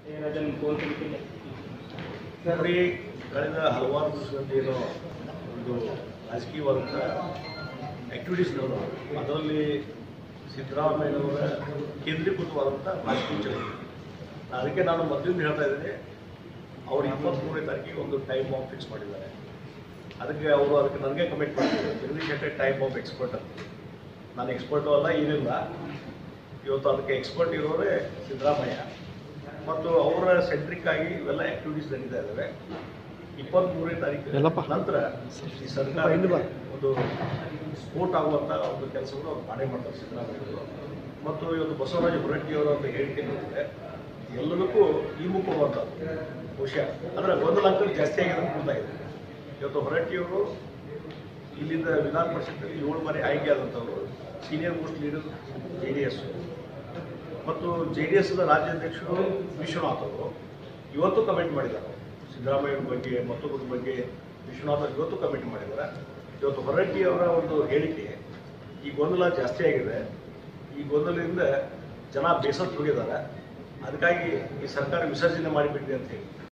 ರಾಜನ್ ಕೋಲ್ಕತ್ತಿಲ್ಲ ನೋಡಿ ಕಳೆದ ಹಲವಾರು ದಿವಸದಿಂದ ಏನೋ ಒಂದು ರಾಜಕೀಯವಾದಂಥ ಆ್ಯಕ್ಟಿವಿಟೀಸ್ ನಡೆದವು ಅದರಲ್ಲಿ ಸಿದ್ದರಾಮಯ್ಯನವರ ಕೇಂದ್ರೀಕೃತವಾದಂಥ ರಾಜಕೀಯ ಚಳವಳಿ ಅದಕ್ಕೆ ನಾನು ಮೊದಲಿಂದ ಹೇಳ್ತಾ ಇದ್ದೀನಿ ಅವ್ರು ಇಪ್ಪತ್ತ್ಮೂರನೇ ತಾರೀಕಿಗೆ ಒಂದು ಟೈಮ್ ಬಾಂಬ್ ಫಿಕ್ಸ್ ಮಾಡಿದ್ದಾರೆ ಅದಕ್ಕೆ ಅವರು ಅದಕ್ಕೆ ನನಗೆ ಕಮಿಟ್ ಮಾಡಿದ್ದಾರೆ ಡೆಡಿಕೇಟೆಡ್ ಟೈಮ್ ಬಾಂಬ್ ಎಕ್ಸ್ಪರ್ಟ್ ಅಂತ ನಾನು ಎಕ್ಸ್ಪರ್ಟು ಅಲ್ಲ ಏನಿಲ್ಲ ಇವತ್ತು ಅದಕ್ಕೆ ಎಕ್ಸ್ಪರ್ಟ್ ಇರೋರೇ ಸಿದ್ದರಾಮಯ್ಯ ಮತ್ತು ಅವರ ಸೆಂಟ್ರಿಕ್ ಆಗಿ ಇವೆಲ್ಲ ಆಕ್ಟಿವಿಟೀಸ್ ನಡೀತಾ ಇದ್ದಾವೆ ಇಪ್ಪತ್ತ್ಮೂರನೇ ತಾರೀಕು ನಂತರ ಈ ಸರ್ಕಾರ ಒಂದು ಸ್ಫೋಟ ಆಗುವಂಥ ಒಂದು ಕೆಲಸವನ್ನು ಅವ್ರು ಮಾಡೇ ಮಾಡ್ತಾರೆ ಸಿದ್ದರಾಮಯ್ಯವರು ಮತ್ತು ಇವತ್ತು ಬಸವರಾಜ ಹೊರಟ್ಟಿಯವರ ಒಂದು ಹೇಳಿಕೆ ನೋಡಿದ್ರೆ ಎಲ್ಲದಕ್ಕೂ ಈ ಮುಖವಂಥದ್ದು ಬಹುಶಃ ಅಂದರೆ ಗೊಂದಲ ಅಂಕಲ್ ಜಾಸ್ತಿ ಆಗಿದೆ ಅಂತ ಗೊತ್ತಾಗಿದೆ ಇವತ್ತು ಹೊರಟ್ಟಿಯವರು ಇಲ್ಲಿಂದ ವಿಧಾನ ಪರಿಷತ್ತಲ್ಲಿ ಏಳು ಬಾರಿ ಆಯ್ಕೆ ಆದಂಥವರು senior most leader J D S ಮತ್ತು ಜೆ ಡಿ ಎಸ್ನ ರಾಜ್ಯಾಧ್ಯಕ್ಷರು ವಿಶ್ವನಾಥ್ ಅವರು ಇವತ್ತು ಕಮೆಂಟ್ ಮಾಡಿದ್ದಾರೆ ಸಿದ್ದರಾಮಯ್ಯ ಬಗ್ಗೆ ಮತ್ತೊಬ್ಬರ ಬಗ್ಗೆ ವಿಶ್ವನಾಥ್ ಅವರು ಇವತ್ತು ಕಮೆಂಟ್ ಮಾಡಿದ್ದಾರೆ ಇವತ್ತು ಹೊರಟ್ಟಿಯವರ ಒಂದು ಹೇಳಿಕೆ ಈ ಗೊಂದಲ ಜಾಸ್ತಿ ಆಗಿದೆ ಈ ಗೊಂದಲದಿಂದ ಜನ ಬೇಸತ್ತು ಹೋಗಿದ್ದಾರೆ ಅದಕ್ಕಾಗಿ ಈ ಸರ್ಕಾರ ವಿಸರ್ಜನೆ ಮಾಡಿಬಿಟ್ಟಿದೆ ಅಂತ ಹೇಳಿ